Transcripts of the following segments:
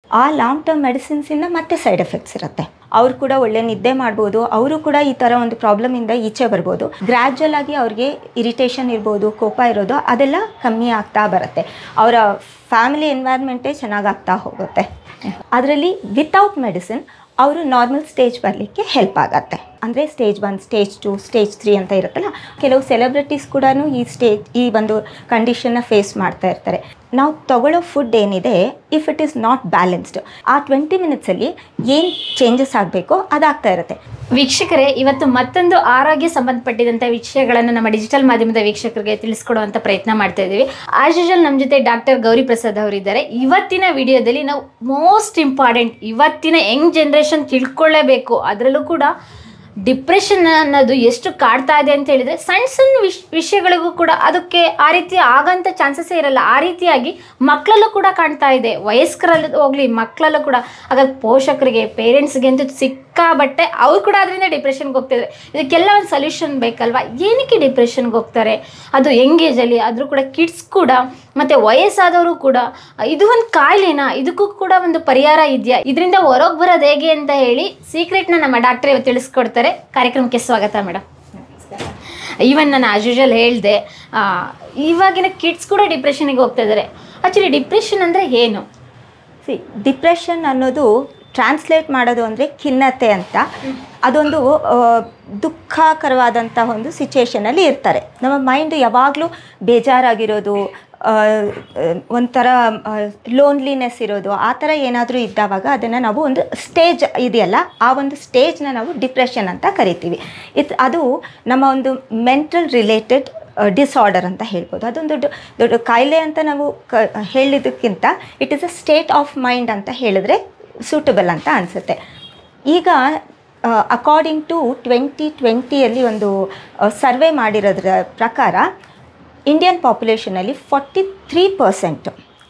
ಆ long term ಮೆಡಿಸಿನ್ಸಿಂದ ಮತ್ತೆ side effects ಇರುತ್ತೆ ಅವ್ರು ಕೂಡ ಒಳ್ಳೆ ನಿದ್ದೆ ಮಾಡ್ಬೋದು ಅವರು ಕೂಡ ಈ ಥರ ಒಂದು ಪ್ರಾಬ್ಲಮಿಂದ ಈಚೆ ಬರ್ಬೋದು ಗ್ರ್ಯಾಜುವಲ್ ಆಗಿ ಅವ್ರಿಗೆ ಇರಿಟೇಷನ್ ಇರ್ಬೋದು ಕೋಪ ಇರೋದು ಅದೆಲ್ಲ ಕಮ್ಮಿ ಆಗ್ತಾ ಬರುತ್ತೆ ಅವರ ಫ್ಯಾಮಿಲಿ ಎನ್ವೈರ್ಮೆಂಟೇ ಚೆನ್ನಾಗಾಗ್ತಾ ಹೋಗುತ್ತೆ ಅದರಲ್ಲಿ ವಿತೌಟ್ ಮೆಡಿಸಿನ್ ಅವರು ನಾರ್ಮಲ್ ಸ್ಟೇಜ್ ಬರಲಿಕ್ಕೆ ಹೆಲ್ಪ್ ಆಗತ್ತೆ ಅಂದರೆ stage one stage two stage three ಅಂತ ಇರುತ್ತಲ್ಲ ಕೆಲವು ಸೆಲೆಬ್ರಿಟೀಸ್ ಕೂಡ ಈ ಸ್ಟೇಜ್ ಈ ಒಂದು ಕಂಡೀಷನ್ನ ಫೇಸ್ ಮಾಡ್ತಾ ಇರ್ತಾರೆ ನಾವು ತಗೊಳ್ಳೋ ಫುಡ್ ಏನಿದೆ if it is not balanced ಆ ಟ್ವೆಂಟಿ ಮಿನಿಟ್ಸಲ್ಲಿ ಏನು ಚೇಂಜಸ್ ಆಗಬೇಕೋ ಅದಾಗ್ತಾ ಇರುತ್ತೆ ವೀಕ್ಷಕರೇ ಇವತ್ತು ಮತ್ತೊಂದು ಆರೋಗ್ಯ ಸಂಬಂಧಪಟ್ಟಿದಂಥ ವಿಷಯಗಳನ್ನು ನಮ್ಮ ಡಿಜಿಟಲ್ ಮಾಧ್ಯಮದ ವೀಕ್ಷಕರಿಗೆ ತಿಳಿಸ್ಕೊಡುವಂಥ ಪ್ರಯತ್ನ ಮಾಡ್ತಾ ಇದ್ದೀವಿ ಆಸ್ ಯೂಶಲ್ ನಮ್ಮ ಜೊತೆ ಡಾಕ್ಟರ್ ಗೌರಿ ಪ್ರಸಾದ್ ಅವರಿದ್ದಾರೆ ಇವತ್ತಿನ ವಿಡಿಯೋದಲ್ಲಿ ನಾವು ಮೋಸ್ಟ್ ಇಂಪಾರ್ಟೆಂಟ್ ಇವತ್ತಿನ ಯಂಗ್ ಜನ್ರೇಷನ್ ತಿಳ್ಕೊಳ್ಳೇಬೇಕು ಅದರಲ್ಲೂ ಕೂಡ ಡಿಪ್ರೆಷನ್ ಅನ್ನೋದು ಎಷ್ಟು ಕಾಡ್ತಾ ಇದೆ ಅಂತ ಹೇಳಿದ್ರೆ ಸಣ್ಣ ಸಣ್ಣ ವಿಷ್ ವಿಷಯಗಳಿಗೂ ಕೂಡ ಅದಕ್ಕೆ ಆ ರೀತಿ ಆಗಂತ ಚಾನ್ಸಸ್ಸೇ ಇರಲ್ಲ ಆ ರೀತಿಯಾಗಿ ಮಕ್ಕಳಲ್ಲೂ ಕೂಡ ಕಾಣ್ತಾ ಇದೆ ವಯಸ್ಕರಲ್ಲೂ ಹೋಗ್ಲಿ ಮಕ್ಕಳಲ್ಲೂ ಕೂಡ ಹಾಗಾಗಿ ಪೋಷಕರಿಗೆ ಪೇರೆಂಟ್ಸ್ಗೆ ಅಂತೂ ಸಿಕ್ಕಾಬಟ್ಟೆ ಅವ್ರು ಕೂಡ ಅದರಿಂದ ಡಿಪ್ರೆಷನ್ಗೆ ಹೋಗ್ತಿದ್ದಾರೆ ಇದಕ್ಕೆಲ್ಲ ಒಂದು ಸೊಲ್ಯೂಷನ್ ಬೇಕಲ್ವಾ ಏನಕ್ಕೆ ಡಿಪ್ರೆಷನ್ಗೆ ಹೋಗ್ತಾರೆ ಅದು ಯಂಗ್ ಏಜಲ್ಲಿ ಆದರೂ ಕೂಡ ಕಿಡ್ಸ್ ಕೂಡ ಮತ್ತು ವಯಸ್ಸಾದವರು ಕೂಡ ಇದು ಒಂದು ಕಾಯಿಲೆನಾ ಇದಕ್ಕೂ ಕೂಡ ಒಂದು ಪರಿಹಾರ ಇದೆಯಾ ಇದರಿಂದ ಹೊರಗೆ ಬರೋದು ಹೇಗೆ ಅಂತ ಹೇಳಿ ಸೀಕ್ರೆಟ್ನ ನಮ್ಮ ಡಾಕ್ಟರ್ ಇವತ್ತು ತಿಳಿಸ್ಕೊಡ್ತಾರೆ ಕಾರ್ಯಕ್ರಮಕ್ಕೆ ಸ್ವಾಗತ ಮೇಡಮ್ ಈವನ್ ನಾನು ಆಸ್ ಯೂಶಲ್ ಹೇಳಿದೆ ಇವಾಗಿನ ಕಿಡ್ಸ್ ಕೂಡ ಡಿಪ್ರೆಷನಿಗೆ ಹೋಗ್ತಾ ಇದ್ದಾರೆ ಆ್ಯಕ್ಚುಲಿ ಡಿಪ್ರೆಷನ್ ಅಂದರೆ ಏನು ಸಿ ಡಿಪ್ರೆಷನ್ ಅನ್ನೋದು ಟ್ರಾನ್ಸ್ಲೇಟ್ ಮಾಡೋದು ಅಂದರೆ ಖಿನ್ನತೆ ಅಂತ ಅದೊಂದು ಆ, ದುಃಖಕರವಾದಂಥ ಒಂದು ಸಿಚುವೇಷನಲ್ಲಿ ಇರ್ತಾರೆ ನಮ್ಮ ಮೈಂಡ್ ಯಾವಾಗಲೂ ಬೇಜಾರಾಗಿರೋದು ಆ, ಆ, ಒಂಥರ ಲೋನ್ಲಿನೆಸ್ ಇರೋದು ಆ ಥರ ಏನಾದರೂ ಇದ್ದಾವಾಗ ಅದನ್ನು ನಾವು ಒಂದು ಸ್ಟೇಜ್ ಇದೆಯಲ್ಲ ಆ ಒಂದು ಸ್ಟೇಜ್ನ ನಾವು ಡಿಪ್ರೆಷನ್ ಅಂತ ಕರಿತೀವಿ ಇದು ಅದು ನಮ್ಮ ಒಂದು ಮೆಂಟಲ್ ರಿಲೇಟೆಡ್ ಡಿಸಾರ್ಡರ್ ಅಂತ ಹೇಳ್ಬೋದು ಅದೊಂದು ದೊಡ್ಡ ದೊಡ್ಡ ಕಾಯಿಲೆ ಅಂತ ನಾವು ಕ ಹೇಳಿದ್ದಕ್ಕಿಂತ it is a state of mind ಅಂತ ಹೇಳಿದ್ರೆ ಸೂಟಬಲ್ ಅಂತ ಅನಿಸುತ್ತೆ ಈಗ ಅಕಾರ್ಡಿಂಗ್ ಟು ಟ್ವೆಂಟಿ ಟ್ವೆಂಟಿಯಲ್ಲಿ ಒಂದು ಸರ್ವೆ ಮಾಡಿರೋದ್ರ ಪ್ರಕಾರ ಇಂಡಿಯನ್ ಪಾಪ್ಯುಲೇಷನಲ್ಲಿ forty three percent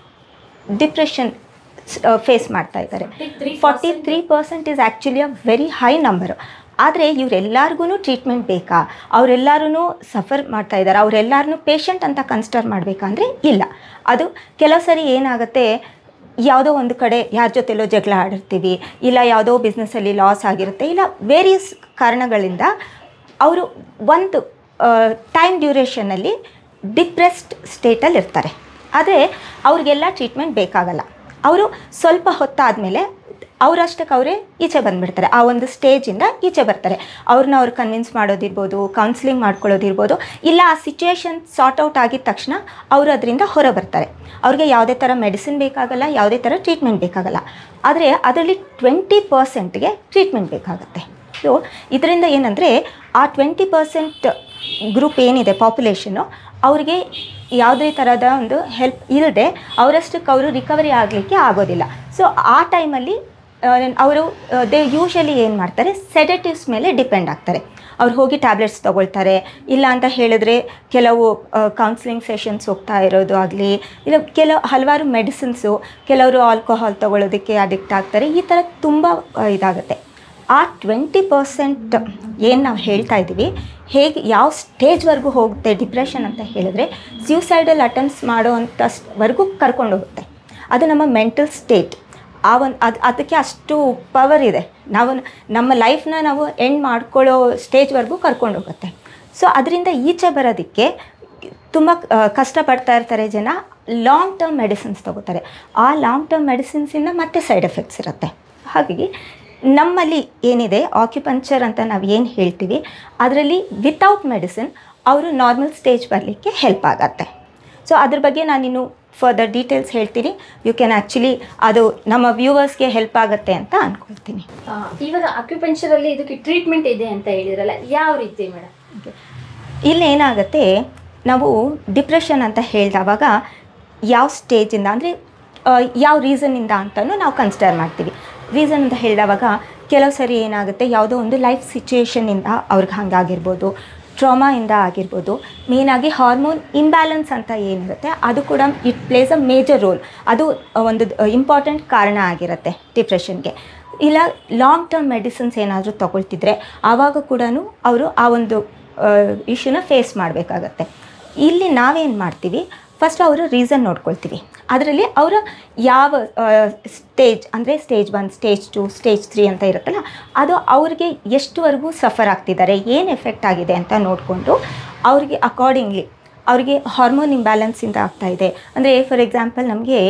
depression face ಮಾಡ್ತಾ ಇದ್ದಾರೆ forty three percent is actually a very high number ಆದರೆ ಇವರೆಲ್ಲರಿಗೂ ಟ್ರೀಟ್ಮೆಂಟ್ ಬೇಕಾ ಅವರೆಲ್ಲರೂ ಸಫರ್ ಮಾಡ್ತಾ ಇದ್ದಾರೆ ಅವರೆಲ್ಲರನ್ನೂ ಪೇಷಂಟ್ ಅಂತ ಕನ್ಸಿಡರ್ ಮಾಡಬೇಕಂದ್ರೆ ಇಲ್ಲ ಅದು ಕೆಲವು ಸರಿ ಏನಾಗುತ್ತೆ ಯಾವುದೋ ಒಂದು ಕಡೆ ಯಾರ ಜೊತೆಲೋ ಜಗಳ ಆಡಿರ್ತೀವಿ ಇಲ್ಲ ಯಾವುದೋ ಬಿಸ್ನೆಸ್ಸಲ್ಲಿ ಲಾಸ್ ಆಗಿರುತ್ತೆ ಇಲ್ಲ ವೇರಿಯಸ್ ಕಾರಣಗಳಿಂದ ಅವರು ಒಂದು ಟೈಮ್ ಡ್ಯೂರೇಷನಲ್ಲಿ ಡಿಪ್ರೆಸ್ಡ್ ಸ್ಟೇಟಲ್ಲಿ ಇರ್ತಾರೆ ಆದರೆ ಅವ್ರಿಗೆಲ್ಲ ಟ್ರೀಟ್ಮೆಂಟ್ ಬೇಕಾಗಲ್ಲ ಅವರು ಸ್ವಲ್ಪ ಹೊತ್ತಾದಮೇಲೆ ಅವರಷ್ಟಕ್ಕೆ ಅವರೇ ಈಚೆ ಬಂದುಬಿಡ್ತಾರೆ ಆ ಒಂದು ಸ್ಟೇಜಿಂದ ಈಚೆ ಬರ್ತಾರೆ ಅವ್ರನ್ನ ಅವ್ರು ಕನ್ವಿನ್ಸ್ ಮಾಡೋದಿರ್ಬೋದು ಕೌನ್ಸಿಲಿಂಗ್ ಮಾಡ್ಕೊಳ್ಳೋದಿರ್ಬೋದು ಇಲ್ಲ ಆ ಸಿಚುವೇಶನ್ ಸಾರ್ಟ್ ಔಟ್ ಆಗಿದ ತಕ್ಷಣ ಅವರು ಅದರಿಂದ ಹೊರ ಬರ್ತಾರೆ ಅವ್ರಿಗೆ ಯಾವುದೇ ಥರ ಮೆಡಿಸಿನ್ ಬೇಕಾಗಲ್ಲ ಯಾವುದೇ ಥರ ಟ್ರೀಟ್ಮೆಂಟ್ ಬೇಕಾಗಲ್ಲ ಆದರೆ ಅದರಲ್ಲಿ ಟ್ವೆಂಟಿ ಪರ್ಸೆಂಟ್ಗೆ ಟ್ರೀಟ್ಮೆಂಟ್ ಬೇಕಾಗುತ್ತೆ ಸೊ ಇದರಿಂದ ಏನಂದರೆ ಆ ಟ್ವೆಂಟಿ ಪರ್ಸೆಂಟ್ ಗ್ರೂಪ್ ಏನಿದೆ ಪಾಪ್ಯುಲೇಷನ್ನು ಅವ್ರಿಗೆ ಯಾವುದೇ ಥರದ ಒಂದು ಹೆಲ್ಪ್ ಇಲ್ಲದೆ ಅವರಷ್ಟಕ್ಕೆ ಅವರು ರಿಕವರಿ ಆಗಲಿಕ್ಕೆ ಆಗೋದಿಲ್ಲ ಸೊ ಆ ಟೈಮಲ್ಲಿ ಅವರು ದೇ ಯೂಶಲಿ ಏನು ಮಾಡ್ತಾರೆ ಸೆಡೆಟಿವ್ಸ್ ಮೇಲೆ ಡಿಪೆಂಡ್ ಆಗ್ತಾರೆ ಅವ್ರು ಹೋಗಿ ಟ್ಯಾಬ್ಲೆಟ್ಸ್ ತೊಗೊಳ್ತಾರೆ ಇಲ್ಲ ಅಂತ ಹೇಳಿದ್ರೆ ಕೆಲವು ಕೌನ್ಸಿಲಿಂಗ್ ಸೆಷನ್ಸ್ ಹೋಗ್ತಾ ಇರೋದು ಆಗಲಿ ಇಲ್ಲ ಕೆಲವು ಹಲವಾರು ಮೆಡಿಸಿನ್ಸು ಕೆಲವರು ಆಲ್ಕೋಹಾಲ್ ತೊಗೊಳ್ಳೋದಕ್ಕೆ ಅಡಿಕ್ಟ್ ಆಗ್ತಾರೆ ಈ ಥರ ತುಂಬ ಆ, ಇದಾಗುತ್ತೆ ಆ ಟ್ವೆಂಟಿ ಪರ್ಸೆಂಟ್ ಏನು ನಾವು ಹೇಳ್ತಾ ಇದ್ದೀವಿ ಹೇಗೆ ಯಾವ ಸ್ಟೇಜ್ವರೆಗೂ ಹೋಗುತ್ತೆ ಡಿಪ್ರೆಷನ್ ಅಂತ ಹೇಳಿದ್ರೆ ಸ್ಯೂಸೈಡಲ್ ಅಟೆಂಪ್ಟ್ಸ್ ಮಾಡೋ ಅಂಥವರೆಗೂ ಕರ್ಕೊಂಡು ಹೋಗುತ್ತೆ ಅದು ನಮ್ಮ ಮೆಂಟಲ್ ಸ್ಟೇಟ್ ಆ ಒಂದು ಅದು ಅದಕ್ಕೆ ಅಷ್ಟು ಪವರ್ ಇದೆ ನಾವು ನಮ್ಮ ಲೈಫ್ನ ನಾವು ಎಂಡ್ ಮಾಡ್ಕೊಳ್ಳೋ ಸ್ಟೇಜ್ವರೆಗೂ ಕರ್ಕೊಂಡು ಹೋಗುತ್ತೆ ಸೊ ಅದರಿಂದ ಈಚೆ ಬರೋದಕ್ಕೆ ತುಂಬ ಕಷ್ಟಪಡ್ತಾ ಇರ್ತಾರೆ ಜನ ಲಾಂಗ್ ಟರ್ಮ್ ಮೆಡಿಸಿನ್ಸ್ ತೊಗೋತಾರೆ ಆ ಲಾಂಗ್ ಟರ್ಮ್ ಮೆಡಿಸಿನ್ಸಿಂದ ಮತ್ತೆ ಸೈಡ್ ಎಫೆಕ್ಟ್ಸ್ ಇರುತ್ತೆ ಹಾಗಾಗಿ ನಮ್ಮಲ್ಲಿ ಏನಿದೆ ಆಕ್ಯುಪಂಚರ್ ಅಂತ ನಾವು ಏನು ಹೇಳ್ತೀವಿ ಅದರಲ್ಲಿ ವಿತೌಟ್ ಮೆಡಿಸಿನ್ ಅವರು ನಾರ್ಮಲ್ ಸ್ಟೇಜ್ ಬರಲಿಕ್ಕೆ ಹೆಲ್ಪ್ ಆಗತ್ತೆ ಸೊ ಅದ್ರ ಬಗ್ಗೆ ನಾನಿನ್ನು ಫರ್ದರ್ ಡೀಟೇಲ್ಸ್ ಹೇಳ್ತೀನಿ ಯು ಕ್ಯಾನ್ ಆ್ಯಕ್ಚುಲಿ ಅದು ನಮ್ಮ ವ್ಯೂವರ್ಸ್ಗೆ ಹೆಲ್ಪ್ ಆಗುತ್ತೆ ಅಂತ ಅಂದ್ಕೊಳ್ತೀನಿ ಇವಾಗ ಅಕ್ಯುಪೆಂಚರಲ್ಲಿ ಇದಕ್ಕೆ ಟ್ರೀಟ್ಮೆಂಟ್ ಇದೆ ಅಂತ ಹೇಳಿದ್ರಲ್ಲ ಯಾವ ರೀತಿ ಮೇಡಮ್ ಇಲ್ಲಿ ಏನಾಗುತ್ತೆ ನಾವು ಡಿಪ್ರೆಷನ್ ಅಂತ ಹೇಳಿದವಾಗ ಯಾವ ಸ್ಟೇಜಿಂದ ಅಂದರೆ ಯಾವ ರೀಸನ್ನಿಂದ ಅಂತಲೂ ನಾವು ಕನ್ಸಿಡರ್ ಮಾಡ್ತೀವಿ ರೀಸನ್ ಅಂತ ಹೇಳಿದವಾಗ ಕೆಲವು ಸರಿ ಏನಾಗುತ್ತೆ ಯಾವುದೋ ಒಂದು ಲೈಫ್ ಸಿಚುಯೇಷನಿಂದ ಅವ್ರಿಗೆ ಹಂಗಾಗಿರ್ಬೋದು ಟ್ರಾಮಾಯಿಂದ ಆಗಿರ್ಬೋದು ಮೇಯ್ನಾಗಿ ಹಾರ್ಮೋನ್ ಇಂಬ್ಯಾಲೆನ್ಸ್ ಅಂತ ಏನಿರುತ್ತೆ ಅದು ಕೂಡ it plays a major role ಅದು ಒಂದು ಇಂಪಾರ್ಟೆಂಟ್ ಕಾರಣ ಆಗಿರುತ್ತೆ ಡಿಪ್ರೆಷನ್ಗೆ ಇಲ್ಲ ಲಾಂಗ್ ಟರ್ಮ್ ಮೆಡಿಸಿನ್ಸ್ ಏನಾದರೂ ತಗೊಳ್ತಿದ್ರೆ ಆವಾಗ ಕೂಡ ಅವರು ಆ ಒಂದು ಇಶ್ಯೂನ ಫೇಸ್ ಮಾಡಬೇಕಾಗತ್ತೆ ಇಲ್ಲಿ ನಾವೇನು ಮಾಡ್ತೀವಿ ಫಸ್ಟ್ ಅವರು ರೀಸನ್ ನೋಡ್ಕೊಳ್ತೀವಿ ಅದರಲ್ಲಿ ಅವರ ಯಾವ ಸ್ಟೇಜ್ ಅಂದರೆ stage one stage two stage three ಅಂತ ಇರುತ್ತಲ್ಲ ಅದು ಅವ್ರಿಗೆ ಎಷ್ಟುವರೆಗೂ ಸಫರ್ ಆಗ್ತಿದ್ದಾರೆ ಏನು ಎಫೆಕ್ಟ್ ಆಗಿದೆ ಅಂತ ನೋಡಿಕೊಂಡು ಅವ್ರಿಗೆ ಅಕಾರ್ಡಿಂಗ್ಲಿ ಅವರಿಗೆ ಹಾರ್ಮೋನ್ ಇಂಬ್ಯಾಲೆನ್ಸಿಂದ ಆಗ್ತಾ ಇದೆ ಅಂದರೆ ಫಾರ್ ಎಕ್ಸಾಂಪಲ್ ನಮಗೆ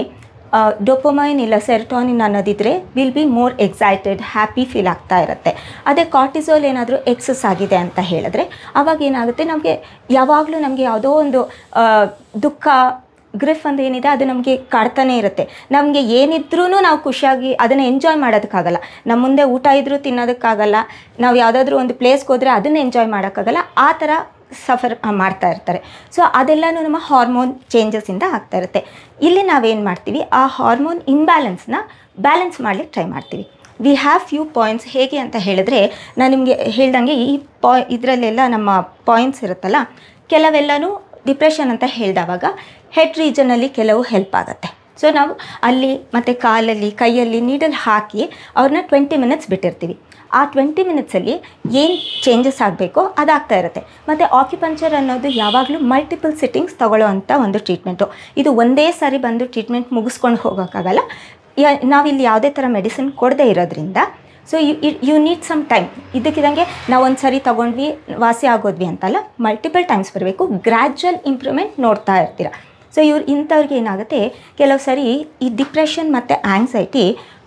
ಡೊಪೊಮೈನ್ ಇಲ್ಲ ಸೆರೋಟೋನಿನ್ ಅನ್ನೋದಿದ್ರೆ will be more excited happy feel ಆಗ್ತಾ ಇರುತ್ತೆ ಅದೇ ಕಾರ್ಟಿಸೋಲ್ ಏನಾದರೂ ಎಕ್ಸಸ್ ಆಗಿದೆ ಅಂತ ಹೇಳಿದ್ರೆ ಅವಾಗ ಏನಾಗುತ್ತೆ ನಮಗೆ ಯಾವಾಗಲೂ ನಮಗೆ ಯಾವುದೋ ಒಂದು ಆ, ದುಃಖ ಗ್ರಿಫ್ ಅಂತ ಏನಿದೆ ಅದು ನಮಗೆ ಕಾಡ್ತಾನೆ ಇರುತ್ತೆ ನಮಗೆ ಏನಿದ್ರೂ ನಾವು ಖುಷಿಯಾಗಿ ಅದನ್ನು ಎಂಜಾಯ್ ಮಾಡೋದಕ್ಕಾಗಲ್ಲ ನಮ್ಮ ಮುಂದೆ ಊಟ ಇದ್ರೂ ತಿನ್ನೋದಕ್ಕಾಗಲ್ಲ ನಾವು ಯಾವುದಾದ್ರೂ ಒಂದು ಪ್ಲೇಸ್ಗೆ ಹೋದರೆ ಅದನ್ನು ಎಂಜಾಯ್ ಮಾಡೋಕ್ಕಾಗಲ್ಲ ಆ ಥರ ಸಫರ್ ಮಾಡ್ತಾ ಇರ್ತಾರೆ ಸೊ ಅದೆಲ್ಲನೂ ನಮ್ಮ ಹಾರ್ಮೋನ್ ಚೇಂಜಸ್ಸಿಂದ ಆಗ್ತಾ ಇರುತ್ತೆ ಇಲ್ಲಿ ನಾವೇನು ಮಾಡ್ತೀವಿ ಆ ಹಾರ್ಮೋನ್ ಇಂಬ್ಯಾಲೆನ್ಸ್ನ ಬ್ಯಾಲೆನ್ಸ್ ಮಾಡ್ಲಿಕ್ಕೆ ಟ್ರೈ ಮಾಡ್ತೀವಿ ವಿ ಹ್ಯಾವ್ ಫ್ಯೂ ಪಾಯಿಂಟ್ಸ್ ಹೇಗೆ ಅಂತ ಹೇಳಿದ್ರೆ ನಾನು ನಿಮಗೆ ಹೇಳ್ದಂಗೆ ಈ ಪಾಯ್ ಇದರಲ್ಲೆಲ್ಲ ನಮ್ಮ ಪಾಯಿಂಟ್ಸ್ ಇರುತ್ತಲ್ಲ ಕೆಲವೆಲ್ಲನೂ ಡಿಪ್ರೆಷನ್ ಅಂತ ಹೇಳಿದವಾಗ ಹೆಡ್ ರೀಜನಲ್ಲಿ ಕೆಲವು ಹೆಲ್ಪ್ ಆಗುತ್ತೆ ಸೊ ನಾವು ಅಲ್ಲಿ ಮತ್ತು ಕಾಲಲ್ಲಿ ಕೈಯಲ್ಲಿ ನೀಡಲ್ ಹಾಕಿ ಅವ್ರನ್ನ ಟ್ವೆಂಟಿ ಮಿನಿಟ್ಸ್ ಬಿಟ್ಟಿರ್ತೀವಿ ಆ ಟ್ವೆಂಟಿ ಮಿನಿಟ್ಸಲ್ಲಿ ಏನು ಚೇಂಜಸ್ ಆಗಬೇಕೋ ಅದಾಗ್ತಾ ಇರುತ್ತೆ ಮತ್ತು ಆಕ್ಯುಪಂಚರ್ ಅನ್ನೋದು ಯಾವಾಗಲೂ ಮಲ್ಟಿಪಲ್ ಸಿಟ್ಟಿಂಗ್ಸ್ ತಗೊಳ್ಳೋ ಅಂಥ ಒಂದು ಟ್ರೀಟ್ಮೆಂಟು ಇದು ಒಂದೇ ಸಾರಿ ಬಂದು ಟ್ರೀಟ್ಮೆಂಟ್ ಮುಗಿಸ್ಕೊಂಡು ಹೋಗೋಕ್ಕಾಗಲ್ಲ ಯಾ ನಾವಿಲ್ಲಿ ಯಾವುದೇ ಥರ ಮೆಡಿಸಿನ್ ಕೊಡದೇ ಇರೋದ್ರಿಂದ so you you need some time ಇದಕ್ಕಿದಂಗೆ ನಾವು ಒಂದು ಸರಿ ತೊಗೊಂಡ್ವಿ ವಾಸಿ ಆಗೋದ್ವಿ ಅಂತಲ್ಲ ಮಲ್ಟಿಪಲ್ ಟೈಮ್ಸ್ ಬರಬೇಕು ಗ್ರ್ಯಾಜುವಲ್ ಇಂಪ್ರೂವ್ಮೆಂಟ್ ನೋಡ್ತಾ ಇರ್ತೀರ ಸೊ ಇವ್ರು ಇಂಥವ್ರಿಗೆ ಏನಾಗುತ್ತೆ ಕೆಲವು ಸರಿ ಈ ಡಿಪ್ರೆಷನ್ ಮತ್ತು anxiety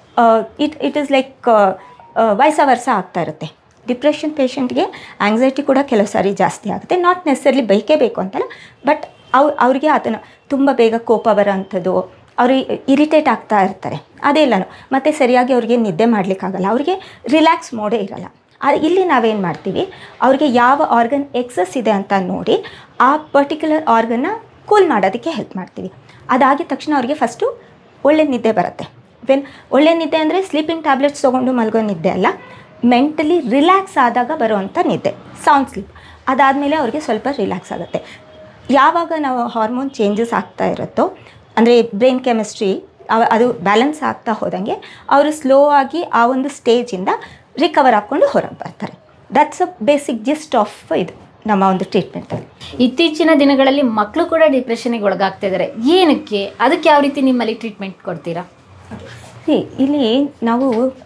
it it is like ವಯಸ್ಸ ವರ್ಷ ಆಗ್ತಾ ಇರುತ್ತೆ ಡಿಪ್ರೆಷನ್ ಪೇಷಂಟ್ಗೆ ಆ್ಯಂಗ್ಸೈಟಿ ಕೂಡ ಕೆಲವು ಸಾರಿ ಜಾಸ್ತಿ ಆಗುತ್ತೆ ನಾಟ್ ನೆಸರ್ಲಿ ಬೇಕೇ ಬೇಕು ಅಂತಲ್ಲ ಬಟ್ ಅವ್ ಅವ್ರಿಗೆ ಅದನ್ನು ತುಂಬ ಬೇಗ ಕೋಪ ಬರೋ ಅಂಥದ್ದು ಅವ್ರಿಗೆ ಇರಿಟೇಟ್ ಆಗ್ತಾ ಇರ್ತಾರೆ ಅದೆಲ್ಲನೂ ಮತ್ತು ಸರಿಯಾಗಿ ಅವ್ರಿಗೆ ನಿದ್ದೆ ಮಾಡಲಿಕ್ಕಾಗಲ್ಲ ಅವ್ರಿಗೆ ರಿಲ್ಯಾಕ್ಸ್ ಮೋಡೇ ಇರಲ್ಲ ಆ ಇಲ್ಲಿ ನಾವೇನು ಮಾಡ್ತೀವಿ ಅವ್ರಿಗೆ ಯಾವ ಆರ್ಗನ್ ಎಕ್ಸಸ್ ಇದೆ ಅಂತ ನೋಡಿ ಆ ಪರ್ಟಿಕ್ಯುಲರ್ ಆರ್ಗನ್ನ ಕೂಲ್ ಮಾಡೋದಕ್ಕೆ ಹೆಲ್ಪ್ ಮಾಡ್ತೀವಿ ಅದಾಗಿದ ತಕ್ಷಣ ಅವ್ರಿಗೆ ಫಸ್ಟು ಒಳ್ಳೆ ನಿದ್ದೆ ಬರುತ್ತೆ ವೆನ್ ಒಳ್ಳೆ ನಿದ್ದೆ ಅಂದರೆ ಸ್ಲೀಪಿಂಗ್ ಟ್ಯಾಬ್ಲೆಟ್ಸ್ ತೊಗೊಂಡು ಮಲಗೋ ನಿದ್ದೆ ಅಲ್ಲ ಮೆಂಟಲಿ ರಿಲ್ಯಾಕ್ಸ್ ಆದಾಗ ಬರುವಂಥ ನಿದ್ದೆ ಸೌಂಡ್ ಸ್ಲೀಪ್ ಅದಾದಮೇಲೆ ಅವ್ರಿಗೆ ಸ್ವಲ್ಪ ರಿಲ್ಯಾಕ್ಸ್ ಆಗುತ್ತೆ ಯಾವಾಗ ನಾವು ಹಾರ್ಮೋನ್ ಚೇಂಜಸ್ ಆಗ್ತಾ ಇರುತ್ತೋ ಅಂದರೆ ಬ್ರೈನ್ ಕೆಮಿಸ್ಟ್ರಿ ಅದು ಬ್ಯಾಲೆನ್ಸ್ ಆಗ್ತಾ ಹೋದಂಗೆ ಅವರು ಸ್ಲೋ ಆಗಿ ಆ ಒಂದು ಸ್ಟೇಜಿಂದ ರಿಕವರ್ ಹಾಕ್ಕೊಂಡು ಹೊರಗೆ ಬರ್ತಾರೆ that's a basic gist of ಇದು ನಮ್ಮ ಒಂದು ಟ್ರೀಟ್ಮೆಂಟಲ್ಲಿ ಇತ್ತೀಚಿನ ದಿನಗಳಲ್ಲಿ ಮಕ್ಕಳು ಕೂಡ ಡಿಪ್ರೆಷನ್ಗೆ ಒಳಗಾಗ್ತಾ ಇದ್ದಾರೆ ಏನಕ್ಕೆ ಅದಕ್ಕೆ ಯಾವ ರೀತಿ ನಿಮ್ಮಲ್ಲಿ ಟ್ರೀಟ್ಮೆಂಟ್ ಕೊಡ್ತೀರಾ See, ಇಲ್ಲಿ ನಾವು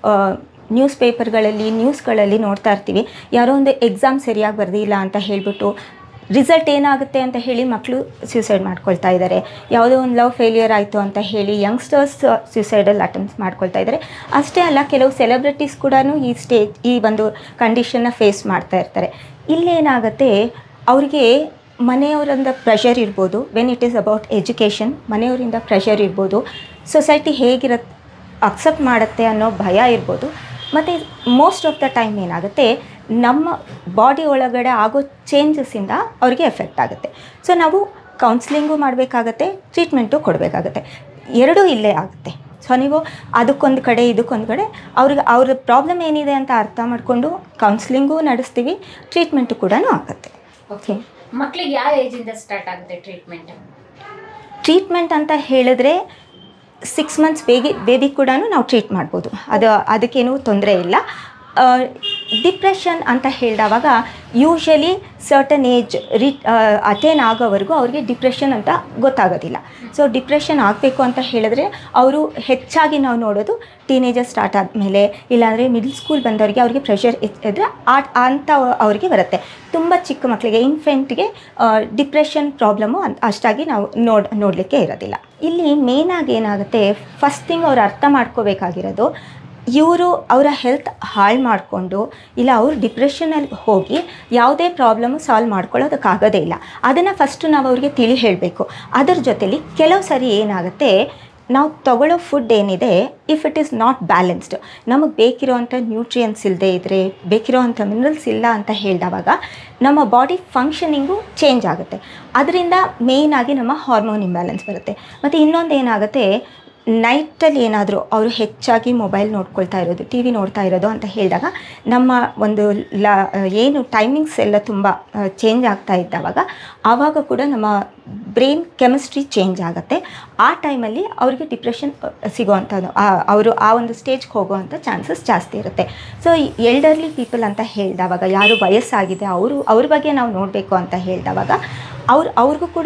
ನ್ಯೂಸ್ ಪೇಪರ್ಗಳಲ್ಲಿ ನ್ಯೂಸ್ಗಳಲ್ಲಿ ನೋಡ್ತಾ ಇರ್ತೀವಿ ಯಾರೋ ಒಂದು ಎಕ್ಸಾಮ್ ಸರಿಯಾಗಿ ಬರ್ದಿಲ್ಲ ಅಂತ ಹೇಳಿಬಿಟ್ಟು ರಿಸಲ್ಟ್ ಏನಾಗುತ್ತೆ ಅಂತ ಹೇಳಿ ಮಕ್ಕಳು ಸ್ಯೂಸೈಡ್ ಮಾಡ್ಕೊಳ್ತಾ ಇದ್ದಾರೆ ಯಾವುದೋ ಒಂದು ಲವ್ ಫೇಲಿಯರ್ ಆಯಿತು ಅಂತ ಹೇಳಿ ಯಂಗ್ಸ್ಟರ್ಸ್ ಸ್ಯೂಸೈಡಲ್ ಅಟೆಂಪ್ಟ್ಸ್ ಮಾಡ್ಕೊಳ್ತಾ ಇದ್ದಾರೆ ಅಷ್ಟೇ ಅಲ್ಲ ಕೆಲವು ಸೆಲೆಬ್ರಿಟೀಸ್ ಕೂಡ ಈ ಸ್ಟೇಜ್ ಈ ಒಂದು ಕಂಡೀಷನ್ನ ಫೇಸ್ ಮಾಡ್ತಾ ಇರ್ತಾರೆ ಇಲ್ಲೇನಾಗುತ್ತೆ ಅವರಿಗೆ ಮನೆಯವರಿಂದ ಪ್ರೆಷರ್ ಇರ್ಬೋದು when it is about education ಮನೆಯವರಿಂದ ಪ್ರೆಷರ್ ಇರ್ಬೋದು ಸೊಸೈಟಿ ಹೇಗಿರತ್ತೆ ಅಕ್ಸೆಪ್ಟ್ ಮಾಡುತ್ತೆ ಅನ್ನೋ ಭಯ ಇರ್ಬೋದು ಮತ್ತು ಮೋಸ್ಟ್ ಆಫ್ ದ ಟೈಮ್ ಏನಾಗುತ್ತೆ ನಮ್ಮ ಬಾಡಿ ಒಳಗಡೆ ಆಗೋ ಚೇಂಜಸ್ಸಿಂದ ಅವ್ರಿಗೆ ಎಫೆಕ್ಟ್ ಆಗುತ್ತೆ ಸೊ ನಾವು ಕೌನ್ಸ್ಲಿಂಗು ಮಾಡಬೇಕಾಗತ್ತೆ ಟ್ರೀಟ್ಮೆಂಟು ಕೊಡಬೇಕಾಗತ್ತೆ ಎರಡೂ ಇಲ್ಲೇ ಆಗುತ್ತೆ ಸೊ ನೀವು ಅದಕ್ಕೊಂದು ಕಡೆ ಇದಕ್ಕೊಂದು ಕಡೆ ಅವ್ರಿಗೆ ಅವ್ರ ಪ್ರಾಬ್ಲಮ್ ಏನಿದೆ ಅಂತ ಅರ್ಥ ಮಾಡಿಕೊಂಡು ಕೌನ್ಸ್ಲಿಂಗೂ ನಡೆಸ್ತೀವಿ ಟ್ರೀಟ್ಮೆಂಟು ಕೂಡ ಆಗುತ್ತೆ ಓಕೆ ಮಕ್ಕಳಿಗೆ ಯಾವ ಏಜಿಂದ ಸ್ಟಾರ್ಟ್ ಆಗುತ್ತೆ ಟ್ರೀಟ್ಮೆಂಟ್ ಟ್ರೀಟ್ಮೆಂಟ್ ಅಂತ ಹೇಳಿದ್ರೆ ಸಿಕ್ಸ್ ಮಂತ್ಸ್ ಬೇಗಿ ಬೇಬಿ ಕೂಡ ನಾವು ಟ್ರೀಟ್ ಮಾಡ್ಬೋದು ಅದು ಅದಕ್ಕೇನು ತೊಂದರೆ ಇಲ್ಲ ಡಿಪ್ರೆಷನ್ ಅಂತ ಹೇಳಿದವಾಗ usually certain age reattain ಆಗೋವರೆಗೂ ಅವ್ರಿಗೆ ಡಿಪ್ರೆಷನ್ ಅಂತ ಗೊತ್ತಾಗೋದಿಲ್ಲ ಸೊ ಡಿಪ್ರೆಷನ್ ಆಗಬೇಕು ಅಂತ ಹೇಳಿದ್ರೆ ಅವರು ಹೆಚ್ಚಾಗಿ ನಾವು ನೋಡೋದು ಟೀನೇಜರ್ ಸ್ಟಾರ್ಟ್ ಆದಮೇಲೆ ಇಲ್ಲಾಂದರೆ ಮಿಡ್ಲ್ ಸ್ಕೂಲ್ ಬಂದವರಿಗೆ ಅವ್ರಿಗೆ ಪ್ರೆಷರ್ ಇದ್ದರೆ ಆ ಅಂಥ ಅವ್ರಿಗೆ ಬರುತ್ತೆ ತುಂಬ ಚಿಕ್ಕ ಮಕ್ಕಳಿಗೆ ಇನ್ಫೆಂಟ್ಗೆ ಡಿಪ್ರೆಷನ್ ಪ್ರಾಬ್ಲಮ್ಮು ಅಂತ ಅಷ್ಟಾಗಿ ನಾವು ನೋಡ್ ನೋಡಲಿಕ್ಕೆ ಇರೋದಿಲ್ಲ ಇಲ್ಲಿ ಮೇಯ್ನಾಗಿ ಏನಾಗುತ್ತೆ ಫಸ್ಟ್ ಥಿಂಗ್ ಅವ್ರು ಅರ್ಥ ಮಾಡ್ಕೋಬೇಕಾಗಿರೋದು ಇವರು ಅವರ ಹೆಲ್ತ್ ಹಾಳು ಮಾಡಿಕೊಂಡು ಇಲ್ಲ ಅವರು ಡಿಪ್ರೆಷನಲ್ಲಿ ಹೋಗಿ ಯಾವುದೇ ಪ್ರಾಬ್ಲಮ್ಮು ಸಾಲ್ವ್ ಮಾಡ್ಕೊಳ್ಳೋದಕ್ಕಾಗೋದೇ ಇಲ್ಲ ಅದನ್ನು ಫಸ್ಟು ನಾವು ಅವ್ರಿಗೆ ತಿಳಿ ಹೇಳಬೇಕು ಅದರ ಜೊತೆಲಿ ಕೆಲವು ಸರಿ ಏನಾಗುತ್ತೆ ನಾವು ತಗೊಳ್ಳೋ ಫುಡ್ ಏನಿದೆ if it is not balanced ನಮಗೆ ಬೇಕಿರೋವಂಥ ನ್ಯೂಟ್ರಿಯನ್ಸ್ ಇಲ್ಲದೆ ಇದ್ದರೆ ಬೇಕಿರೋವಂಥ ಮಿನರಲ್ಸ್ ಇಲ್ಲ ಅಂತ ಹೇಳಿದವಾಗ ನಮ್ಮ ಬಾಡಿ ಫಂಕ್ಷನಿಂಗು ಚೇಂಜ್ ಆಗುತ್ತೆ ಅದರಿಂದ ಮೇಯ್ನಾಗಿ ನಮ್ಮ ಹಾರ್ಮೋನ್ ಇಂಬ್ಯಾಲೆನ್ಸ್ ಬರುತ್ತೆ ಮತ್ತು ಇನ್ನೊಂದು ಏನಾಗುತ್ತೆ ನೈಟಲ್ಲಿ ಏನಾದರೂ ಅವರು ಹೆಚ್ಚಾಗಿ ಮೊಬೈಲ್ ನೋಡ್ಕೊಳ್ತಾ ಇರೋದು ಟಿ ವಿ ನೋಡ್ತಾ ಇರೋದು ಅಂತ ಹೇಳಿದಾಗ ನಮ್ಮ ಒಂದು ಲ ಏನು ಟೈಮಿಂಗ್ಸ್ ಎಲ್ಲ ತುಂಬ ಚೇಂಜ್ ಆಗ್ತಾ ಇದ್ದಾವಾಗ ಆವಾಗ ಕೂಡ ನಮ್ಮ ಬ್ರೈನ್ ಕೆಮಿಸ್ಟ್ರಿ ಚೇಂಜ್ ಆಗುತ್ತೆ ಆ ಟೈಮಲ್ಲಿ ಅವ್ರಿಗೆ ಡಿಪ್ರೆಷನ್ ಸಿಗೋವಂಥದ್ದು ಅವರು ಆ ಒಂದು ಸ್ಟೇಜ್ಗೆ ಹೋಗುವಂಥ ಚಾನ್ಸಸ್ ಜಾಸ್ತಿ ಇರುತ್ತೆ ಸೊ ಎಲ್ಡರ್ಲಿ ಪೀಪಲ್ ಅಂತ ಹೇಳಿದವಾಗ ಯಾರು ವಯಸ್ಸಾಗಿದೆ ಅವರು ಅವ್ರ ಬಗ್ಗೆ ನಾವು ನೋಡಬೇಕು ಅಂತ ಹೇಳಿದವಾಗ ಅವ್ರು ಅವ್ರಿಗೂ ಕೂಡ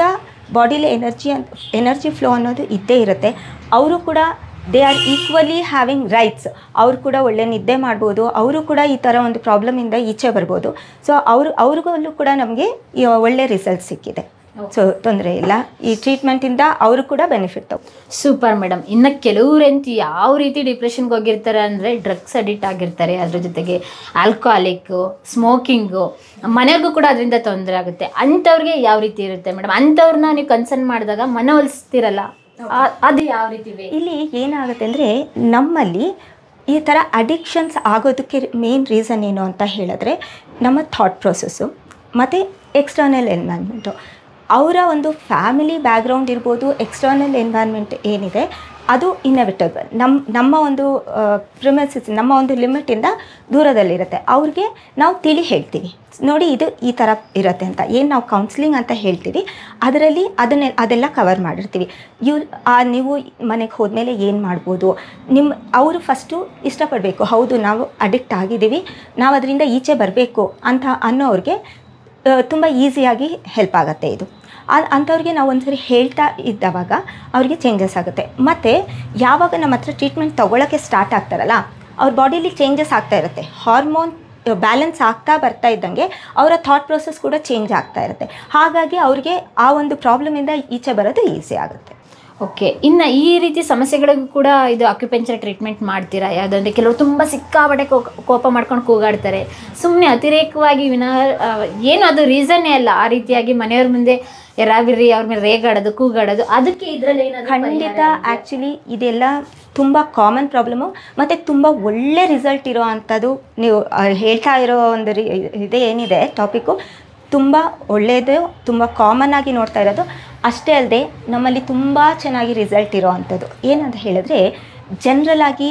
ಬಾಡಿಲಿ ಎನರ್ಜಿ ಅಂತ ಎನರ್ಜಿ ಫ್ಲೋ ಅನ್ನೋದು ಇದ್ದೇ ಇರುತ್ತೆ ಅವರು ಕೂಡ they are equally having rights ಅವರು ಕೂಡ ಒಳ್ಳೆ ನಿದ್ದೆ ಮಾಡ್ಬೋದು ಅವರು ಕೂಡ ಈ ಥರ ಒಂದು ಪ್ರಾಬ್ಲಮಿಂದ ಈಚೆ ಬರ್ಬೋದು ಸೊ ಅವರು ಅವ್ರಿಗೂ ಕೂಡ ನಮಗೆ ಒಳ್ಳೆ ರಿಸಲ್ಟ್ ಸಿಕ್ಕಿದೆ ಸೊ ತೊಂದರೆ ಇಲ್ಲ ಈ ಟ್ರೀಟ್ಮೆಂಟಿಂದ ಅವರು ಕೂಡ ಬೆನಿಫಿಟ್ ತಗೋ ಸೂಪರ್ ಮೇಡಮ್ ಇನ್ನು ಕೆಲವ್ರಂತೂ ಯಾವ ರೀತಿ ಡಿಪ್ರೆಷನ್ಗೆ ಹೋಗಿರ್ತಾರೆ ಅಂದರೆ ಡ್ರಗ್ಸ್ ಅಡಿಕ್ಟ್ ಆಗಿರ್ತಾರೆ ಅದ್ರ ಜೊತೆಗೆ ಆಲ್ಕೋಹಾಲಿಕ್ಕು ಸ್ಮೋಕಿಂಗು ಮನೆಗೂ ಕೂಡ ಅದರಿಂದ ತೊಂದರೆ ಆಗುತ್ತೆ ಅಂಥವ್ರಿಗೆ ಯಾವ ರೀತಿ ಇರುತ್ತೆ ಮೇಡಮ್ ಅಂಥವ್ರನ್ನ ನೀವು ಕನ್ಸರ್ನ್ ಮಾಡಿದಾಗ ಮನವೊಲಿಸ್ತಿರಲ್ಲ ಆ- ಅದು ಯಾವ ರೀತಿ ಬೇಕು ಇಲ್ಲಿ ಏನಾಗುತ್ತೆ ಅಂದರೆ ನಮ್ಮಲ್ಲಿ ಈ ಥರ ಅಡಿಕ್ಷನ್ಸ್ ಆಗೋದಕ್ಕೆ ಮೇನ್ ರೀಸನ್ ಏನು ಅಂತ ಹೇಳಿದ್ರೆ ನಮ್ಮ ಥಾಟ್ ಪ್ರೊಸೆಸ್ಸು ಮತ್ತು ಎಕ್ಸ್ಟರ್ನಲ್ ಎನ್ವೈರ್ಮೆಂಟು ಅವರ ಒಂದು ಫ್ಯಾಮಿಲಿ ಬ್ಯಾಕ್ಗ್ರೌಂಡ್ ಇರ್ಬೋದು ಎಕ್ಸ್ಟರ್ನಲ್ ಎನ್ವೈರ್ಮೆಂಟ್ ಏನಿದೆ ಅದು ಇನ್ಎವಿಟಬಲ್ ನಮ್ಮ ನಮ್ಮ ಒಂದು ಪ್ರಿಮೈಸಸ್ ನಮ್ಮ ಒಂದು ಲಿಮಿಟಿಂದ ದೂರದಲ್ಲಿರುತ್ತೆ ಅವ್ರಿಗೆ ನಾವು ತಿಳಿ ಹೇಳ್ತೀವಿ ನೋಡಿ ಇದು ಈ ಥರ ಇರುತ್ತೆ ಅಂತ ಏನು ನಾವು ಕೌನ್ಸಿಲಿಂಗ್ ಅಂತ ಹೇಳ್ತೀವಿ ಅದರಲ್ಲಿ ಅದನ್ನೇ ಅದೆಲ್ಲ ಕವರ್ ಮಾಡಿರ್ತೀವಿ ಇವ್ ಆ ನೀವು ಮನೆಗೆ ಹೋದ್ಮೇಲೆ ಏನು ಮಾಡ್ಬೋದು ನಿಮ್ಮ ಅವರು ಫಸ್ಟು ಇಷ್ಟಪಡಬೇಕು ಹೌದು ನಾವು ಅಡಿಕ್ಟ್ ಆಗಿದ್ದೀವಿ ನಾವು ಅದರಿಂದ ಈಚೆ ಬರಬೇಕು ಅಂತ ಅನ್ನೋರಿಗೆ ತುಂಬ ಈಸಿಯಾಗಿ ಹೆಲ್ಪ್ ಆಗುತ್ತೆ ಇದು ಆ- ಅಂಥವ್ರಿಗೆ ನಾವು ಒಂದ್ಸರಿ ಹೇಳ್ತಾ ಇದ್ದವಾಗ ಅವ್ರಿಗೆ ಚೇಂಜಸ್ ಆಗುತ್ತೆ ಮತ್ತು ಯಾವಾಗ ನಮ್ಮ ಹತ್ರ ಟ್ರೀಟ್ಮೆಂಟ್ ತೊಗೊಳಕ್ಕೆ ಸ್ಟಾರ್ಟ್ ಆಗ್ತಾರಲ್ಲ ಅವ್ರ ಬಾಡಿಲಿ ಚೇಂಜಸ್ ಆಗ್ತಾ ಇರುತ್ತೆ ಹಾರ್ಮೋನ್ ಬ್ಯಾಲೆನ್ಸ್ ಆಗ್ತಾ ಬರ್ತಾ ಇದ್ದಂಗೆ ಅವರ ಥಾಟ್ ಪ್ರೊಸೆಸ್ ಕೂಡ ಚೇಂಜ್ ಆಗ್ತಾ ಇರುತ್ತೆ ಹಾಗಾಗಿ ಅವ್ರಿಗೆ ಆ ಒಂದು ಪ್ರಾಬ್ಲಮಿಂದ ಈಚೆ ಬರೋದು ಈಸಿ ಆಗುತ್ತೆ ಓಕೆ ಇನ್ನು ಈ ರೀತಿ ಸಮಸ್ಯೆಗಳಿಗೂ ಕೂಡ ಇದು ಅಕ್ಯುಪೆಂಚರ್ ಟ್ರೀಟ್ಮೆಂಟ್ ಮಾಡ್ತೀರಾ ಯಾವುದಂದ್ರೆ ಕೆಲವರು ತುಂಬ ಸಿಕ್ಕಾಬಟ್ಟೆ ಕೋ- ಕೋಪ ಮಾಡ್ಕೊಂಡು ಕೂಗಾಡ್ತಾರೆ ಸುಮ್ಮನೆ ಅತಿರೇಕವಾಗಿ ವಿನಃ ಆ, ಏನು ಅದು ರೀಸನ್ನೇ ಅಲ್ಲ ಆ ರೀತಿಯಾಗಿ ಮನೆಯವ್ರ ಮುಂದೆ ಎರಾಬಿರಿ ಅವ್ರ ಮೇಲೆ ರೇಗಾಡೋದು ಕೂಗಾಡೋದು ಅದಕ್ಕೆ ಇದರಲ್ಲಿ ಏನಾದ್ರು ಖಂಡಿತ ಪರಿಹಾರ ಇದೆಯಾ? ಆ್ಯಕ್ಚುಲಿ ಇದೆಲ್ಲ ತುಂಬ ಕಾಮನ್ ಪ್ರಾಬ್ಲಮ್ಮು ಮತ್ತು ತುಂಬ ಒಳ್ಳೆ ರಿಸಲ್ಟ್ ಇರೋ ಅಂಥದ್ದು ನೀವು ಆ, ಹೇಳ್ತಾ ಇರೋ ಒಂದು ರಿ ಇದೇ ಏನಿದೆ ಟಾಪಿಕ್ಕು ತುಂಬ ಒಳ್ಳೆಯದು ತುಂಬ ಕಾಮನ್ ಆಗಿ ನೋಡ್ತಾ ಇರೋದು ಅಷ್ಟೇ ಅಲ್ಲದೆ ನಮ್ಮಲ್ಲಿ ತುಂಬ ಚೆನ್ನಾಗಿ ರಿಸಲ್ಟ್ ಇರೋ ಅಂಥದ್ದು ಏನಂತ ಹೇಳಿದ್ರೆ ಜನರಲ್ ಆಗಿ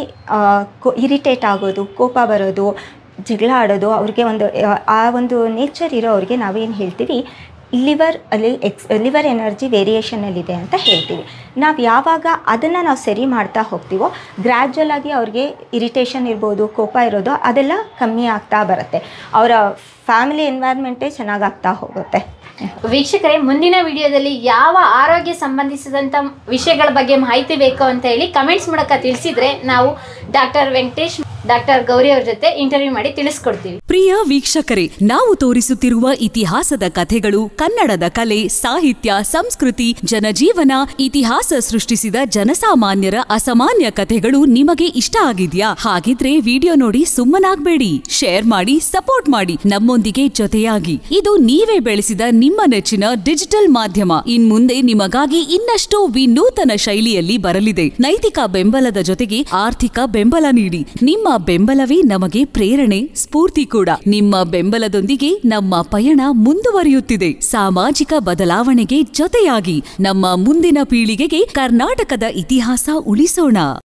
ಇರಿಟೇಟ್ ಆಗೋದು ಕೋಪ ಬರೋದು ಜಗಳ ಆಡೋದು ಅವ್ರಿಗೆ ಒಂದು ಆ, ಆ ಒಂದು ನೇಚರ್ ಇರೋರಿಗೆ ನಾವೇನು ಹೇಳ್ತೀವಿ ಲಿವರ್ ಅಲ್ಲಿ ಎಕ್ಸ್ ಲಿವರ್ ಎನರ್ಜಿ ವೇರಿಯೇಷನಲ್ಲಿದೆ ಅಂತ ಹೇಳ್ತೀವಿ ನಾವು ಯಾವಾಗ ಅದನ್ನು ನಾವು ಸರಿ ಮಾಡ್ತಾ ಹೋಗ್ತೀವೋ ಗ್ರ್ಯಾಜುವಲ್ ಆಗಿ ಅವ್ರಿಗೆ ಇರಿಟೇಷನ್ ಇರ್ಬೋದು ಕೋಪ ಇರೋದು ಅದೆಲ್ಲ ಕಮ್ಮಿ ಆಗ್ತಾ ಬರುತ್ತೆ ಅವರ ಫ್ಯಾಮಿಲಿ ಎನ್ವೈರ್ಮೆಂಟೇ ಚೆನ್ನಾಗಾಗ್ತಾ ಹೋಗುತ್ತೆ ವೀಕ್ಷಕರೇ ಮುಂದಿನ ವಿಡಿಯೋದಲ್ಲಿ ಯಾವ ಆರೋಗ್ಯ ಸಂಬಂಧಿಸಿದಂಥ ವಿಷಯಗಳ ಬಗ್ಗೆ ಮಾಹಿತಿ ಬೇಕು ಅಂತ ಹೇಳಿ ಕಮೆಂಟ್ಸ್ ಮೂಲಕ ತಿಳಿಸಿದ್ರೆ ನಾವು ಡಾಕ್ಟರ್ ವೆಂಕಟೇಶ್ ಡಾಕ್ಟರ್ ಗೌರಿ ಅವ್ರ ಜೊತೆ ಇಂಟರ್ವ್ಯೂ ಮಾಡಿ ತಿಳಿಸ್ಕೊಡ್ತೀವಿ ಪ್ರಿಯ ವೀಕ್ಷಕರೇ ನಾವು ತೋರಿಸುತ್ತಿರುವ ಇತಿಹಾಸದ ಕಥೆಗಳು ಕನ್ನಡದ ಕಲೆ ಸಾಹಿತ್ಯ ಸಂಸ್ಕೃತಿ ಜನಜೀವನ ಇತಿಹಾಸ ಸೃಷ್ಟಿಸಿದ ಜನಸಾಮಾನ್ಯರ ಅಸಾಮಾನ್ಯ ಕಥೆಗಳು ನಿಮಗೆ ಇಷ್ಟ ಆಗಿದ್ಯಾ ಹಾಗಿದ್ರೆ ವಿಡಿಯೋ ನೋಡಿ ಸುಮ್ಮನಾಗ್ಬೇಡಿ ಶೇರ್ ಮಾಡಿ ಸಪೋರ್ಟ್ ಮಾಡಿ ನಮ್ಮೊಂದಿಗೆ ಜೊತೆಯಾಗಿ ಇದು ನೀವೇ ಬೆಳೆಸಿದ ನಿಮ್ಮ ನೆಚ್ಚಿನ ಡಿಜಿಟಲ್ ಮಾಧ್ಯಮ ಇನ್ಮುಂದೆ ನಿಮಗಾಗಿ ಇನ್ನಷ್ಟು ವಿನೂತನ ಶೈಲಿಯಲ್ಲಿ ಬರಲಿದೆ ನೈತಿಕ ಬೆಂಬಲದ ಜೊತೆಗೆ ಆರ್ಥಿಕ ಬೆಂಬಲ ನೀಡಿ ನಿಮ್ಮ ಬೆಂಬಲವೇ ನಮಗೆ ಪ್ರೇರಣೆ ಸ್ಫೂರ್ತಿ ಕೂಡ ನಿಮ್ಮ ಬೆಂಬಲದೊಂದಿಗೆ ನಮ್ಮ ಪಯಣ ಮುಂದುವರಿಯುತ್ತಿದೆ ಸಾಮಾಜಿಕ ಬದಲಾವಣೆಗೆ ಜೊತೆಯಾಗಿ ನಮ್ಮ ಮುಂದಿನ ಪೀಳಿಗೆಗೆ ಕರ್ನಾಟಕದ ಇತಿಹಾಸ ಉಳಿಸೋಣ